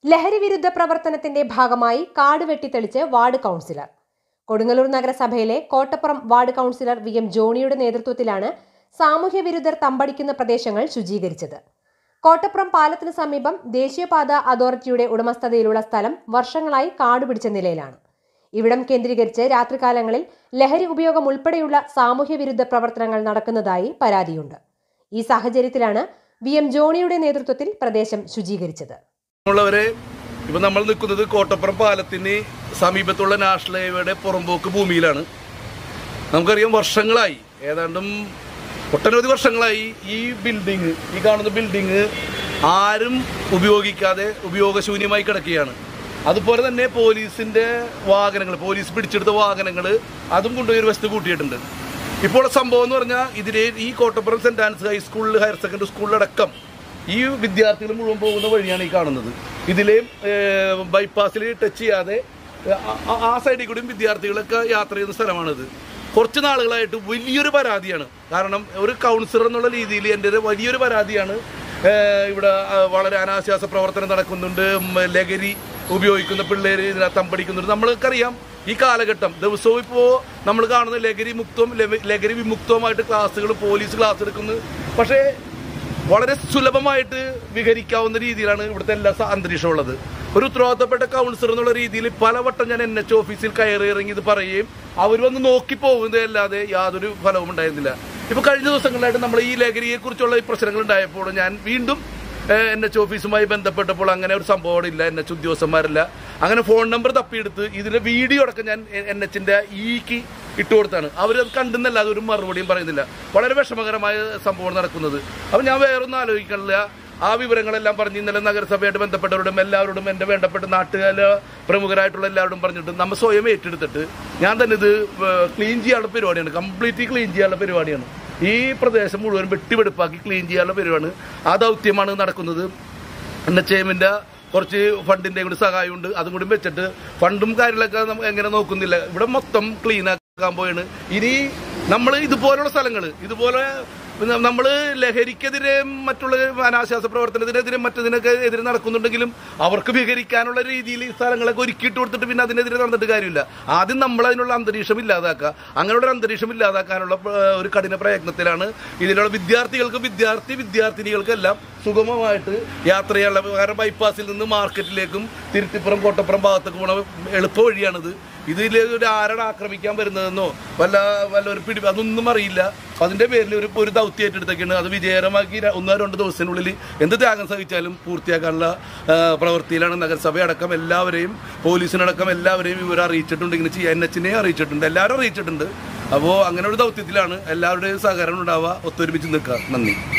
ലഹരി വിരുദ്ധ പ്രവർത്തനത്തിന്റെ ഭാഗമായി കാട് വെട്ടിത്തെളിച്ച് വാർഡ് കൗൺസിലർ കൊടുങ്ങല്ലൂർ നഗരസഭയിലെ Kottappuram ward councillor V M ജോണിയുടെ നേതൃത്വത്തിലാണ് സാമൂഹ്യ വിരുദ്ധർ തമ്പടിക്കുന്ന പ്രദേശങ്ങൾ ശുചീകരിച്ചത് കോട്ടപ്പുറം പാലത്തിന് സമീപം ദേശീയപാത അതോറിറ്റിയുടെ ഉടമസ്ഥതയിലുള്ള സ്ഥലം വർഷങ്ങളായി കാട് പിടിച്ച നിലയിലാണ് ഇവിടം കേന്ദ്രീകരിച്ച് രാത്രികാലങ്ങളിൽ ലഹരി ഉപയോഗം ഉൾപ്പെടെയുള്ള സാമൂഹ്യ വിരുദ്ധ പ്രവർത്തനങ്ങൾ നടക്കുന്നതായി പരാതിയുണ്ട് ഈ സാഹചര്യത്തിലാണ് വി എം ജോണിയുടെ നേതൃത്വത്തിൽ പ്രദേശം ശുചീകരിച്ചത് ഉള്ളവരെ ഇപ്പൊ നമ്മൾ നിൽക്കുന്നത് കോട്ടപ്പുറം പാലത്തിന് സമീപത്തുള്ള നാഷണൽ ഹൈവേയുടെ പുറമ്പോക്ക് ഭൂമിയിലാണ് നമുക്കറിയാം വർഷങ്ങളായി ഏതാണ്ടും ഒട്ടനവധി വർഷങ്ങളായി ഈ ബിൽഡിങ് ഈ കാണുന്ന ബിൽഡിങ് ആരും ഉപയോഗിക്കാതെ ഉപയോഗശൂന്യമായി കിടക്കുകയാണ് അതുപോലെ തന്നെ പോലീസിന്റെ വാഹനങ്ങൾ പോലീസ് പിടിച്ചെടുത്ത വാഹനങ്ങൾ അതും കൊണ്ടുപോയി ഒരു വശത്ത് കൂട്ടിയിട്ടുണ്ട് ഇപ്പോൾ സംഭവം എന്ന് പറഞ്ഞാൽ ഇതിലെ ഈ കോട്ടപ്പുറം സെന്റ് ആൻസ് ഹൈസ്കൂളിൽ ഹയർ സെക്കൻഡറി സ്കൂളിലടക്കം ഈ വിദ്യാർത്ഥികൾ മുഴുവൻ പോകുന്ന വഴിയാണ് ഈ കാണുന്നത് ഇതിലെയും ബൈപ്പാസിൽ ടച്ച് ചെയ്യാതെ ആ- ആ- ആ സൈഡിൽ കൂടിയും വിദ്യാർത്ഥികളൊക്കെ യാത്ര ചെയ്യുന്ന സ്ഥലമാണിത് കുറച്ച് നാളുകളായിട്ട് വലിയൊരു പരാതിയാണ് കാരണം ഒരു കൗൺസിലർ എന്നുള്ള രീതിയിൽ എൻ്റെ ഒരു വലിയൊരു പരാതിയാണ് ഏഹ് ഇവിടെ ആ, വളരെ അനാശ്വാസ പ്രവർത്തനം നടക്കുന്നുണ്ട് ഉം, ലഹരി ഉപയോഗിക്കുന്ന പിള്ളേർ ഇതിനകത്ത് തമ്പടിക്കുന്നുണ്ട് നമ്മൾക്കറിയാം ഈ കാലഘട്ടം ദിവസവും ഇപ്പോൾ നമ്മൾ കാണുന്ന ലഹരി മുക്തവും ലഹ- ലഹരി വിമുക്തവുമായിട്ട് ക്ലാസ്സുകൾ പോലീസ് ക്ലാസ് എടുക്കുന്നു പക്ഷേ വളരെ സുലഭമായിട്ട് വിഹരിക്കാവുന്ന രീതിയിലാണ് ഇവിടുത്തെ എല്ലാ സ- അന്തരീക്ഷവും ഉള്ളത് ഒരു ഉത്തരവാദിത്തപ്പെട്ട കൗൺസിലർ എന്നുള്ള രീതിയിൽ പലവട്ടം ഞാൻ എൻ എച്ച് ഓഫീസിൽ കയറി ഇറങ്ങി ഇത് പറയുകയും അവർ വന്ന് നോക്കി പോകുന്നതല്ലാതെ യാതൊരു ഫലവും ഉണ്ടായിരുന്നില്ല ഇപ്പൊ കഴിഞ്ഞ ദിവസങ്ങളിലായിട്ട് നമ്മൾ ഈ ലഹരിയെ കുറിച്ചുള്ള ഈ പ്രശ്നങ്ങൾ ഉണ്ടായപ്പോൾ ഞാൻ വീണ്ടും എൻ എച്ച് ഓഫീസുമായി ബന്ധപ്പെട്ടപ്പോൾ അങ്ങനെ ഒരു സംഭവം ഇല്ല എൻ എച്ച് ഉദ്യോഗസ്ഥന്മാരില്ല അങ്ങനെ ഫോൺ നമ്പർ തപ്പിയെടുത്ത് ഇതിന്റെ വീഡിയോ അടക്കം ഞാൻ എൻ എച്ചിന്റെ ഇക്ക് ഇട്ട് കൊടുത്താണ് അവരത് കണ്ടെന്നല്ല അതൊരു മറുപടിയും പറയുന്നില്ല വളരെ വിഷമകരമായ സംഭവം നടക്കുന്നത് അപ്പം ഞാൻ വേറൊന്നും ആലോചിക്കണില്ല ആ വിവരങ്ങളെല്ലാം പറഞ്ഞ് ഇന്നലെ നഗരസഭയായിട്ട് ബന്ധപ്പെട്ടവരോടും എല്ലാവരോടും എൻ്റെ വേണ്ടപ്പെട്ട നാട്ടുകാല പ്രമുഖരായിട്ടുള്ള എല്ലാവരോടും പറഞ്ഞിട്ട് നമ്മൾ സ്വയം ഏറ്റെടുത്തിട്ട് ഞാൻ തന്നെ ഇത് ക്ലീൻ ചെയ്യാനുള്ള പരിപാടിയാണ് കംപ്ലീറ്റ്ലി ക്ലീൻ ചെയ്യാനുള്ള പരിപാടിയാണ് ഈ പ്രദേശം മുഴുവൻ വെട്ടിവെടുപ്പാക്കി ക്ലീൻ ചെയ്യാനുള്ള പരിപാടിയാണ് ആ ദൗത്യമാണ് നടക്കുന്നത് എന്നെ ചേമിന്റെ കുറച്ച് ഫണ്ടിന്റെ കൂടി സഹായമുണ്ട് അതും കൂടി വെച്ചിട്ട് ഫണ്ടും കാര്യങ്ങളൊക്കെ നമ്മ എങ്ങനെ നോക്കുന്നില്ല ഇവിടെ മൊത്തം ക്ലീൻ ആക്കാൻ പോയാണ് ഇനി നമ്മൾ ഇതുപോലുള്ള സ്ഥലങ്ങൾ ഇതുപോലെ നമ്മൾ ലഹരിക്കെതിരെ മറ്റുള്ള അനാശാസ പ്രവർത്തനത്തിനെതിരെ മറ്റതിനൊക്കെ എതിരെ നടക്കുന്നുണ്ടെങ്കിലും അവർക്ക് വിഹരിക്കാനുള്ള രീതിയിൽ ഈ സ്ഥലങ്ങളൊക്കെ ഒരുക്കിയിട്ട് കൊടുത്തിട്ട് പിന്നെ അതിനെതിരെ നടന്നിട്ട് കാര്യമില്ല ആദ്യം നമ്മൾ അതിനുള്ള അന്തരീക്ഷം ഇല്ലാതാക്കുക അങ്ങനെയുള്ള ഒരു അന്തരീക്ഷം ഇല്ലാതാക്കാനുള്ള ഏഹ്, ഒരു കഠിന പ്രയത്നത്തിലാണ് ഇതിലുള്ള വിദ്യാർത്ഥികൾക്ക് വിദ്യാർത്ഥി വിദ്യാർത്ഥിനികൾക്കെല്ലാം സുഗമമായിട്ട് യാത്ര ചെയ്യാനുള്ള കാരണം ബൈപ്പാസിൽ നിന്ന് മാർക്കറ്റിലേക്കും തിരുത്തിപ്പുറം കോട്ടപ്പുറം ഭാഗത്തേക്ക് പോണ എളുപ്പ വഴിയാണിത് ഇതിൽ ഒരു ആരാണ് ആക്രമിക്കാൻ വരുന്നതെന്നോ വല്ല വല്ല ഒരു പിടി അതൊന്നും അറിയില്ല അപ്പൊ അതിന്റെ പേരിൽ ഒരു ഒരു ദൗത്യം ഏറ്റെടുത്തൊക്കെയാണ് അത് വിജയകരമാക്കി ര- ഒന്നോ രണ്ടോ ദിവസത്തിനുള്ളിൽ എന്ത് ത്യാഗം സഹിച്ചാലും പൂർത്തിയാക്കാനുള്ള ആ, പ്രവൃത്തിയിലാണ് നഗരസഭ അടക്കം എല്ലാവരെയും പോലീസിനടക്കം എല്ലാവരെയും ഇവർ അറിയിച്ചിട്ടുണ്ട് ഇങ്ങനെ ചെയ്യാൻ എൻ എച്ചിനെ അറിയിച്ചിട്ടുണ്ട് എല്ലാവരും അറിയിച്ചിട്ടുണ്ട് അപ്പോൾ അങ്ങനെ ഒരു ദൗത്യത്തിലാണ് എല്ലാവരുടെയും സഹകരണം ഉണ്ടാവുക ഒത്തൊരുമിച്ച് നിൽക്കുക നന്ദി